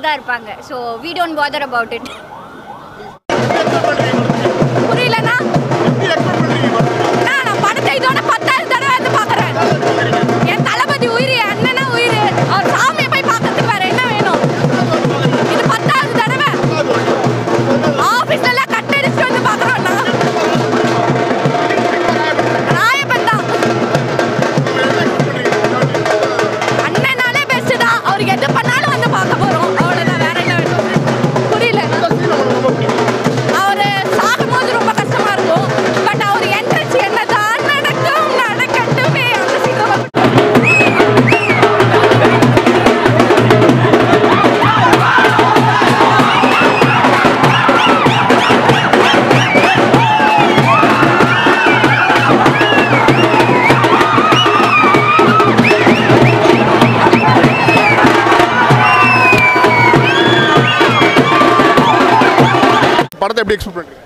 தான் இருப்பாங்க so we don't bother about it புரியலண்ணா நான் நான் படத்தை இதோட பத்தாயிரம் தடவை வந்து பார்க்குறேன் என் தளபதி உயிர் என் அண்ணனா உயிர் அவர் சாமியை போய் பார்க்கறதுக்கு வேற என்ன வேணும் இது பத்தாவது தடவை ஆஃபீஸ்ல எல்லாம் கட் அடிச்சுட்டு வந்து பார்க்குறோம்ண்ணா ராயப்பன் தான் அண்ணனாலே பெஸ்ட் தான் அவர் எது பண்ணாலும் வந்து பார்க்க போறோம் அவ்வளவுதான் வேற என்ன வேணும் புரியல அவரு சாகும்போது ரொம்ப கஷ்டமா இருக்கும் பட் அவர் என்ட்ரன்ஸ் என்னதான் நடக்கும் நடக்கட்டுமே அந்த சீக்கிரம் படத்தை எப்படி எக்ஸ்பெக்ட் பண்றீங்க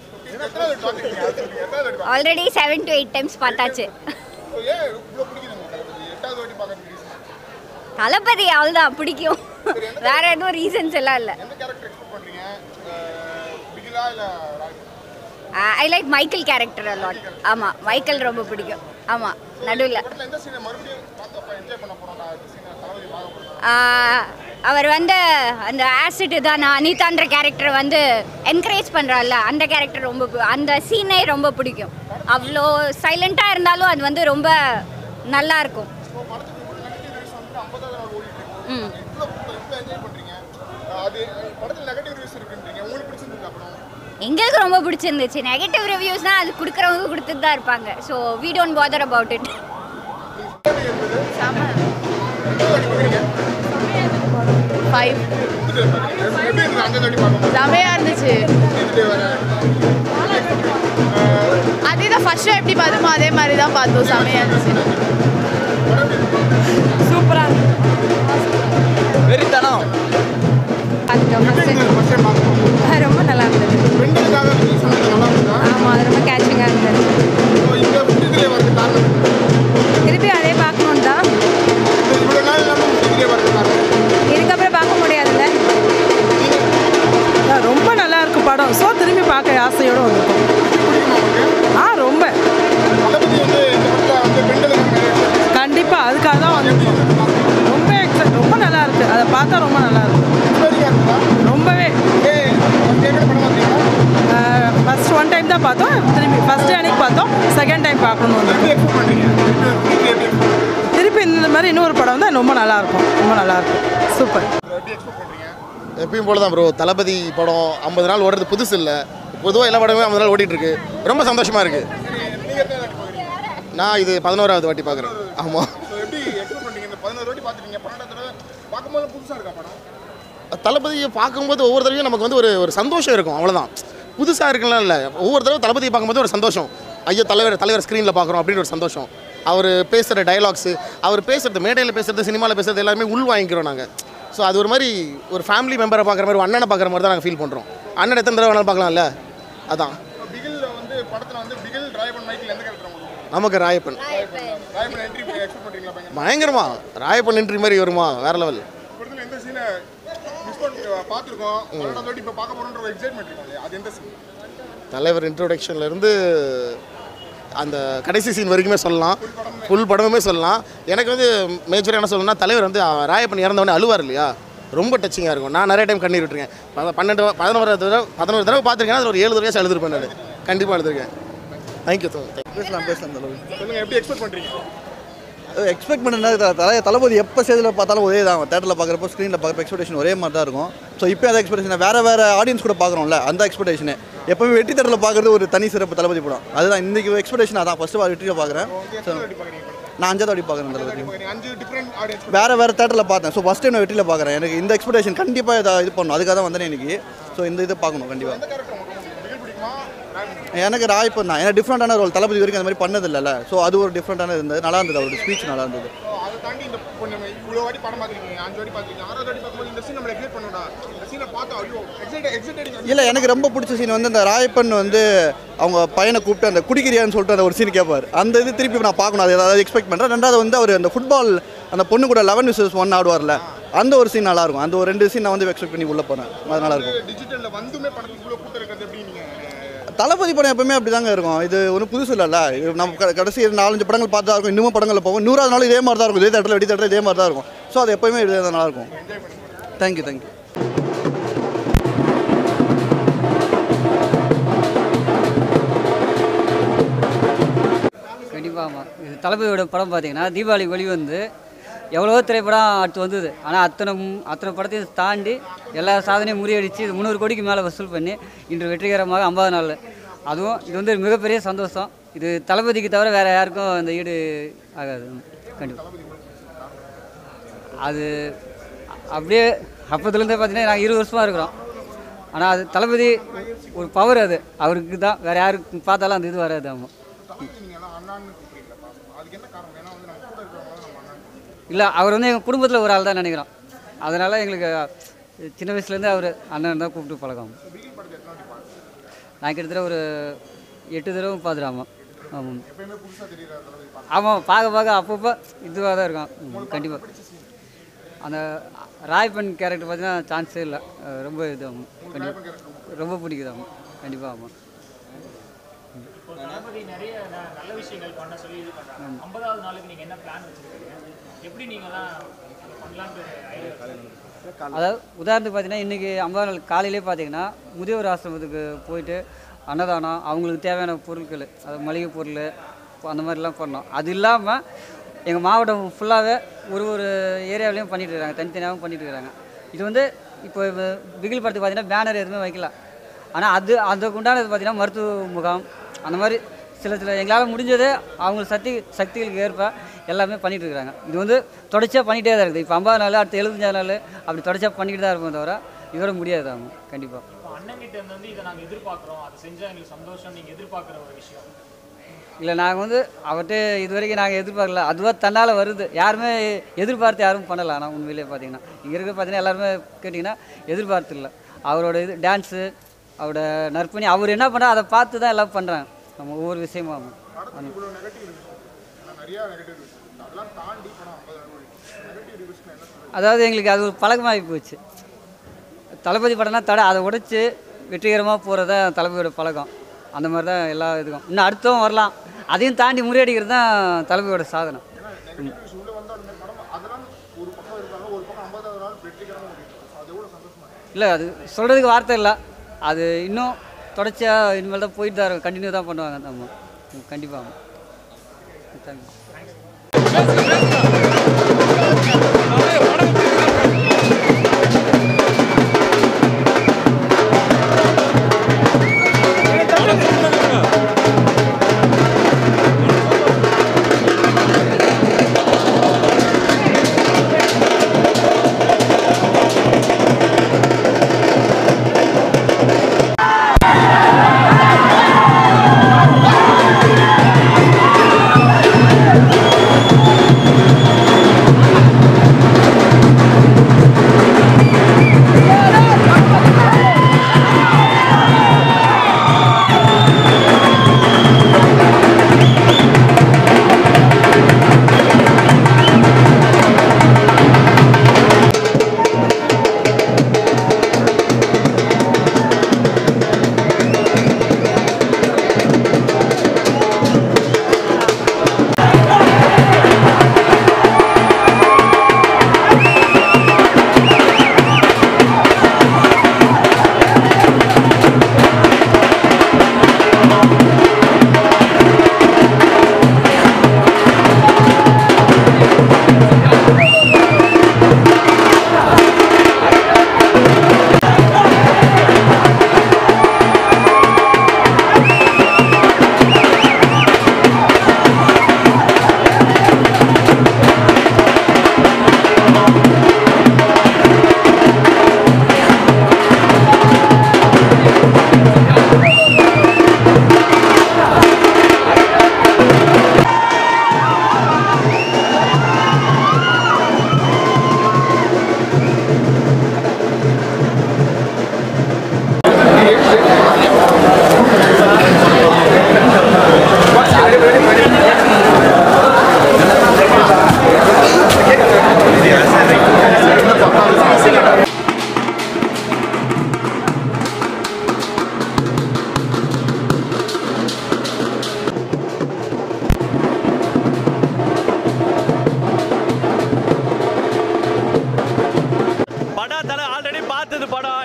already seven to eight times பார்த்தாச்சு ஏன் இவ்வளோ பிடிக்குது உங்களுக்கு எட்டாவது வாட்டி பார்க்கறதுக்கு reason? தளபதி அவ்வளோதான் பிடிக்கும் வேற எதுவும் ரீசன்ஸ் எல்லாம் இல்லை எந்த கேரக்டர் எக்ஸ்பெக்ட் பண்றீங்க அஹ், பிகிலா இல்ல ராய் I like Michael character a lot ஆமாம் மைக்கேல் ரொம்ப பிடிக்கும் ஆமாம் நடுவில் படத்துல எந்த சீனை மறுபடியும் பார்த்து அப்ப என்ஜாய் பண்ண போறோம் நான் இந்த சீனை தளபதி பார்க்க போறேன் அவர் வந்து அந்த ஆசிட் தான் அனிதான்ற கேரக்டர் வந்து என்கரேஜ் பண்ணுறாள்ல அந்த கேரக்டர் ரொம்ப பி- அந்த சீனே ரொம்ப பிடிக்கும் அவ்வளோ சைலண்ட்டாக இருந்தாலும் அது வந்து ரொம்ப நல்லா இருக்கும் இப்போ படத்துக்கு இவ்வளோ நெகட்டிவ் ரிவ்யூஸ் வந்து ஐம்பதாவது நாள் ஓடிட்டு இருக்கு ம் இவ்வளோ இவ்வளோ என்ஜாய் பண்றீங்க அஹ், அது படத்தில் நெகட்டிவ் ரிவ்யூஸ் இருக்குன்றீங்க உங்களுக்கு பிடிச்சிருந்துருக்கா படம் எங்களுக்கு ரொம்ப பிடிச்சிருந்துச்சு நெகட்டிவ் ரிவ்யூஸ்னால் அது கொடுக்குறவங்க கொடுத்துட்டு தான் இருப்பாங்க so we don't bother about it five எப்படி இருந்தது அந்த வாட்டி பார்க்க செமையா இருந்துச்சு அதே தான் ஃபர்ஸ்ட் எப்படி பார்த்தோமோ அதே மாதிரி தான் பார்த்தோம் செமையா இருந்துச்சு சூப்பராக வெறித்தனம் ஃபர்ஸ்ட் டைம் பார்க்க ரொம்ப நல்லா இருந்தது பெண்களுக்காக ரிலீஸ் ஆனது நல்லா இருந்தா ஆமாம் அது ரொம்ப கேட்சிங்காக இருந்தது இங்கே விட்டுகளே வரது காரணம் திருப்பி அதே பார்க்கணும் தான் இந்த இவ்வளோ நாள் இல்லாமல் விட்டுகளே வரது காரணம் இதுக்கப்புறம் பார்க்க முடியாதுல்ல ரொம்ப நல்லா இருக்கு படம் ஸோ திரும்பி பார்க்க ஆசையோடு வந்திருக்கோம் பிடிக்குமா உங்களுக்கு ஆ ரொம்ப தளபதி வந்து இந்த படத்தில் வந்து பெண்களுக்கு நிறைய கண்டிப்பாக அதுக்காக தான் வந்திருக்கோம் ரொம்ப எக்ஸ- ரொம்ப நல்லா இருக்கு அதை பார்த்தா ரொம்ப நல்லா இருக்கு இன்ஸ்பைரிங்காக இருக்குதா ரொம்பவே ஏய் கேட்குற படம் பார்த்தீங்கன்னா ஃபர்ஸ்ட் ஒன் டைம் தான் பார்த்தோம் திரும்பி ஃபர்ஸ்ட் அன்னைக்கு பார்த்தோம் செகண்ட் டைம் பார்க்கணும் வந்திருக்கோம். எப்படி எக்ஸ்பெக்ட் பண்ணுறீங்க எப்படி எப்படி திருப்பி இந்த மாதிரி இன்னொரு படம் தான் ரொம்ப நல்லா இருக்கும் ரொம்ப நல்லா இருக்கும் சூப்பர் எப்படி எக்ஸ்பெக்ட் பண்ணுறீங்க எப்பயும் போல தான் ப்ரோ தளபதி படம் ஐம்பது நாள் ஓடுறது புதுசு இல்லை பொதுவாக எல்லா படமே ஐம்பது நாள் ஓடிட்டு இருக்கு ரொம்ப சந்தோஷமா இருக்கு நீங்கள் எத்தனை வாட்டி பார்க்குறீங்க நான் இது பதினோராவது வாட்டி பார்க்குறேன் ஆமாம் ஸோ எப்படி எக்ஸ்பெக்ட் பண்ணுறீங்க இந்த பதினோரு வாட்டி பார்த்துட்டீங்க பன்னெண்டாவது தடவை பார்க்கும்போது புதுசாக இருக்கா படம் தளபதியை பார்க்கும்போது ஒவ்வொரு தடவையும் நமக்கு வந்து ஒரு ஒரு சந்தோஷம் இருக்கும் அவ்வளோதான் புதுசாக இருக்குலாம் இல்லை ஒவ்வொரு தடவை தளபதியை பார்க்கும்போது ஒரு சந்தோஷம் ஐயோ தலைவர் தலைவர் ஸ்க்ரீனில் பார்க்குறோம் அப்படின்னு ஒரு சந்தோஷம் அவர் பேசுகிற டைலாக்ஸு அவர் பேசுறது மேடையில் பேசுறது சினிமாவில் பேசுறது எல்லாமே உள் வாங்கிக்கிறோம் நாங்கள் ஸோ அது ஒரு மாதிரி ஒரு ஃபேமிலி மெம்பரை பார்க்குற மாதிரி ஒரு அண்ணனை பார்க்குற மாதிரி தான் நாங்கள் ஃபீல் பண்ணுறோம் அண்ணன் எத்தனை தடவை வேணாலும் பார்க்கலாம்ல அதான் பிகில் வந்து படத்தில் வந்து பிகில் டிரைவன் மைக்கில் எந்த கேரக்டர் உங்களுக்கு நமக்கு ராயப்பன் டிரைவன் என்ட்ரி எக்ஸ்பெக்ட் பண்ணுறீங்களா பயங்கர பயங்கரமா ராயப்பன் என்ட்ரி மாதிரி வருமா வேற லெவல் படத்தில் எந்த சீனை மிஸ் பண்ணி பார்த்துருக்கோம் பன்னெண்டாவது வாட்டி இப்போ பார்க்க போகிறோன்ற ஒரு எக்ஸைட்மெண்ட் இருக்கும் இல்லையா அது எந்த சீன் தலைவர் introductionல இருந்து அந்த கடைசி சீன் வரைக்குமே சொல்லலாம் ஃபுல் படமுமே சொல்லலாம் எனக்கு வந்து மேஜராக என்ன சொல்லணும்னா தலைவர் வந்து அஹ், ராயப்பன் இறந்தவொடனே அழுவார் இல்லையா ரொம்ப டச்சிங்காக இருக்கும் நான் நிறைய டைம் கண்ணீர் விட்டுருக்கேன் ப- பன்னெண்டு பதினோரு தடவை பதினோரு தடவை பார்த்துருக்கேன் அதில் ஒரு ஏழு தடவை அழுதுருப்பேன் நான் கண்டிப்பாக அழுதுருக்கேன் தேங்க்யூ பேசலாம் பேசலாம் தளபதி சொல்லுங்கள் எப்படி எக்ஸ்பெக்ட் பண்ணுறீங்க எக்ஸ்பெக்ட் பண்ண தலை தளபதி எப்போ ஸ்டேஜில் பார்த்தாலும் ஒரே தான் தேட்டரில் பார்க்குறப்போ ஸ்க்ரீனில் பார்க்குறப்ப எக்ஸ்பெக்டேஷன் ஒரே மாதிரி தான் இருக்கும் ஸோ இப்போ அந்த எக்ஸ்பெக்டேஷன் வேறு வேறு ஆடியன்ஸ் கூட பார்க்குறோம்ல அந்த எக்ஸ்பெக்டேஷன் எப்பவுமே வெற்றி தேட்டரில் பார்க்குறது ஒரு தனி சிறப்பு தளபதி படம் அதுதான் இன்றைக்கி எக்ஸ்பெக்டேஷன் அதான் ஃபஸ்ட்டு வெற்றியில் பார்க்குறேன் ஸோ நான் அஞ்சாவது வாட்டி பார்க்குறேன் தளபதி நீங்கள் அஞ்சு டிஃப்ரெண்ட் ஆடியன்ஸ் வேறு வேறு தேட்டரில் பார்த்தேன் ஸோ ஃபஸ்ட் டைம் நான் வெற்றியில் பார்க்குறேன் எனக்கு இந்த எக்ஸ்பெக்டேஷன் கண்டிப்பாக இதை இது பண்ணணும் அதுக்காக தான் வந்தேன் இன்னைக்கு ஸோ இந்த இது பார்க்கணும் கண்டிப்பாக பிகில் பிடிக்குமா எனக்கு ராய்ப்பன் தான் ஏன்னா டிஃப்ரெண்டான ரோல் தளபதி வரைக்கும் அந்த மாதிரி பண்ணது இல்லைல்ல ஸோ அது ஒரு டிஃப்ரெண்டான இருந்தது நல்லா இருந்தது அவரோட ஸ்பீச் நல்லா இருந்தது ஸோ அதை தாண்டி இந்த இப்போ நம்ம இவ்வளோ வாட்டி படம் பார்த்துருக்கீங்க அஞ்சு வாட்டி பார்த்துருக்கீங்க ஆறாவது வாட்டி பார்க்கும்போது இந்த சீன் நம்மளை எக்ஸைட் பண்ணணும்டா இந்த சீனை பார்த்தா ஐயோ எக்ஸைட் எக்ஸைட்டட் இல்லை எனக்கு ரொம்ப பிடிச்ச சீன் வந்து இந்த ராயப்பன் வந்து அவங்க பையனை கூப்பிட்டு அந்த குடிக்கிறியான்னு சொல்லிட்டு அந்த ஒரு சீன் கேட்பார் அந்த இது திருப்பி நான் பார்க்கணும் அது ஏதாவது எக்ஸ்பெக்ட் பண்ணுறேன் ரெண்டாவது வந்து அவர் அந்த ஃபுட்பால் அந்த பொண்ணு கூட லெவன் விசஸ் ஒன் ஆடுவார்ல அந்த ஒரு சீன் நல்லாயிருக்கும் அந்த ஒரு ரெண்டு சீன் நான் வந்து எக்ஸ்பெக்ட் பண்ணி உள்ளே போகிறேன் அது நல்லாயிருக்கும் டிஜிட்டல்ல வந்துமே படத்துக்கு இவ்வளவு கூட்டம் இருக்கிறது எப்படி நீங்க தளபதி படம் எப்பவுமே அப்படி தாங்க இருக்கும் இது ஒன்றும் புதுசு இல்லைல்ல இது நம்ம க- கடைசி நாலஞ்சு படங்கள் பார்த்து தான் இருக்கும் இன்னமும் படங்களில் போகும் நூறாவது நாள் இதே மாதிரி தான் இருக்கும் இதே தேட்டரில் வெடி தேட்டரில் இதே மாதிரி தான் இருக்கும் ஸோ அது எப்பவுமே இதே தான் நல்லாயிருக்கும் தேங்க்யூ தேங்க்யூ கண்டிப்பாக ஆமாம் இது தளபதியோட படம் பார்த்தீங்கன்னா தீபாவளி வெளிவந்து எவ்வளவோ திரைப்படம் அடுத்து வந்தது ஆனால் அத்தனை மு- அத்தனை படத்தையும் தாண்டி எல்லா சாதனையும் முறியடித்து இது முந்நூறு கோடிக்கு மேலே வசூல் பண்ணி இன்று வெற்றிகரமாக ஐம்பது நாள் அதுவும் இது வந்து மிகப்பெரிய சந்தோஷம் இது தளபதிக்கு தவிர வேறு யாருக்கும் இந்த ஈடு ஆகாது கண்டிப்பாக அது அப்படியே அப்போதுலேருந்தே பார்த்தீங்கன்னா நாங்கள் இருபது வருஷமாக இருக்கிறோம் ஆனால் அது தளபதி ஒரு பவர் அது அவருக்கு தான் வேறு யாருக்கு பார்த்தாலும் அந்த இது வராது ஆமாம் நீங்க எல்லாம் அண்ணான்னு கூப்பிடுறீங்களா அதுக்கு என்ன காரணம் ஏன்னா வந்து நம்ம கூட இருக்கிறவங்க நம்ம அண்ணன் இல்லை அவர் வந்து எங்கள் குடும்பத்தில் ஒரு ஆள் தான் நினைக்கிறோம் அதனால் எங்களுக்கு சின்ன வயசுலேருந்து அவர் அண்ணன் தான் கூப்பிட்டு பழக்கம் நான் கிட்டத்தட்ட ஒரு எட்டு தடவை பார்த்துட்டு ஆமாம் ஆமாம் ஆமாம் பார்க்க பார்க்க அப்பப்போ இதுவாக தான் இருக்கும் கண்டிப்பாக அந்த ராய்பன் கேரக்டர் பார்த்தீங்கன்னா சான்ஸே இல்லை அஹ் ரொம்ப இது ஆமாம் கண்டிப்பாக ரொம்ப பிடிக்குது ஆமாம் கண்டிப்பாக ஆமாம் தளபதி நிறைய ந- நல்ல விஷயங்கள் பண்ண சொல்லி இது பண்றாங்க ஐம்பதாவது நாளுக்கு நீங்க என்ன பிளான் வச்சிருக்கீங்க எப்படி நீங்கலாம் பண்ணலான்ட்டு ஐடியா அதாவது உதாரணத்துக்கு பார்த்தீங்கன்னா இன்றைக்கி ஐம்பது நாள் காலையிலே பார்த்தீங்கன்னா முதியோர் ஆசிரமத்துக்கு போயிட்டு அன்னதானம் அவங்களுக்கு தேவையான பொருட்கள் அது மளிகை பொருள் அந்த மாதிரிலாம் பண்ணோம் அது இல்லாமல் எங்கள் மாவட்டம் ஃபுல்லாகவே ஒரு ஒரு ஏரியாவிலையும் பண்ணிட்டு இருக்காங்க தனித்தனியாகவும் பண்ணிட்டு இருக்காங்க இது வந்து இப்போ பிகில் படத்துக்கு பார்த்தீங்கன்னா பேனர் எதுவுமே வைக்கல ஆனால் அது அதுக்கு உண்டானது பார்த்தீங்கன்னா மருத்துவ முகாம் அந்த மாதிரி சில சில எங்களால் முடிஞ்சதே அவங்க சக்தி சக்திகளுக்கு ஏற்ப எல்லாமே பண்ணிட்டு இருக்காங்க இது வந்து தொடர்ச்சியாக பண்ணிகிட்டே தான் இருக்குது இப்போ ஐம்பது நாள் அடுத்து எழுபத்தஞ்சாறு நாள் அப்படி தொடர்ச்சியாக பண்ணிக்கிட்டு தான் இருப்போம் தவிர இதோட முடியாது அவங்க கண்டிப்பாக இப்போ அண்ணன் கிட்ட இருந்து வந்து இதை நாங்க எதிர்பார்க்குறோம் அதை செஞ்சா எங்களுக்கு சந்தோஷம் நீங்க எதிர்பார்க்குற ஒரு விஷயம் இல்லை நாங்கள் வந்து அவர்கிட்ட இது வரைக்கும் நாங்கள் எதிர்பார்க்கல அதுவாக தன்னால் வருது யாருமே எதிர்பார்த்து யாரும் பண்ணலை ஆனால் உண்மையிலே பார்த்தீங்கன்னா இங்கே இருக்க பார்த்தீங்கன்னா எல்லாருமே கேட்டிங்கன்னா எதிர்பார்த்து இல்லை அவரோட இது டான்ஸு அவரோட நற்பணி அவர் என்ன பண்ணுறா அதை பார்த்து தான் எல்லாம் பண்ணுறாங்க நம்ம ஒவ்வொரு விஷயமும் ஆமாம் படத்துக்கு இவ்வளவு நெகட்டிவ் இருக்கு நிறைய நெகட்டிவ் இருக்கு அதெல்லாம் தாண்டி படம் ஐம்பது நெகட்டிவ் ரிவ்யூஸ்க்கு என்ன சொல்றது அதாவது எங்களுக்கு அது ஒரு பழக்கமாகி போச்சு தளபதி படம்னா தடை அதை உடைச்சு வெற்றிகரமாக போகிறது தான் தளபதியோட பழக்கம் அந்த மாதிரி தான் எல்லா இதுக்கும் இன்னும் அடுத்தவும் வரலாம் அதையும் தாண்டி முறியடிக்கிறது தான் தளபதியோட சாதனை நெகட்டிவ்ஸ் உள்ள வந்தாலுமே படம் அதெல்லாம் ஒரு பக்கம் இருந்தாலும் ஒரு பக்கம் ஐம்பதாவது நாள் வெற்றிகரமாக முடியும் அது எவ்வளவு சந்தோஷமா இருக்கு இல்லை அது சொல்கிறதுக்கு வார்த்தை இல்லை அது இன்னும் தொடர்ச்சியாக இனிமேல் தான் போயிட்டு தான் இருக்கும் கண்டினியூ தான் பண்ணுவாங்க நம்ம கண்டிப்பாக தேங்க்யூ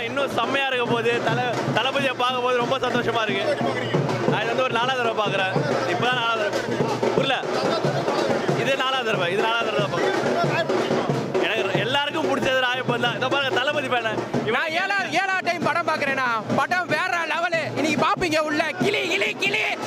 படம் இன்னும் செம்மையாக இருக்க போது தலை தளபதியை பார்க்கும் போது ரொம்ப சந்தோஷமாக இருக்கு நான் இது வந்து ஒரு நாலாவது தடவை பார்க்குறேன் இப்போ தான் நாலாவது தடவை புரியல இது நாலாவது தடவை இது நாலாவது தடவை தான் பார்க்குறேன் எனக்கு எல்லாருக்கும் பிடிச்சது ராயப்பன் தான் இதை பாருங்க தளபதி பேன நான் ஏழா ஏழா டைம் படம் பார்க்குறேன்னா படம் வேற லெவலு இன்னைக்கு பார்ப்பீங்க உள்ள கிளி கிளி கிளி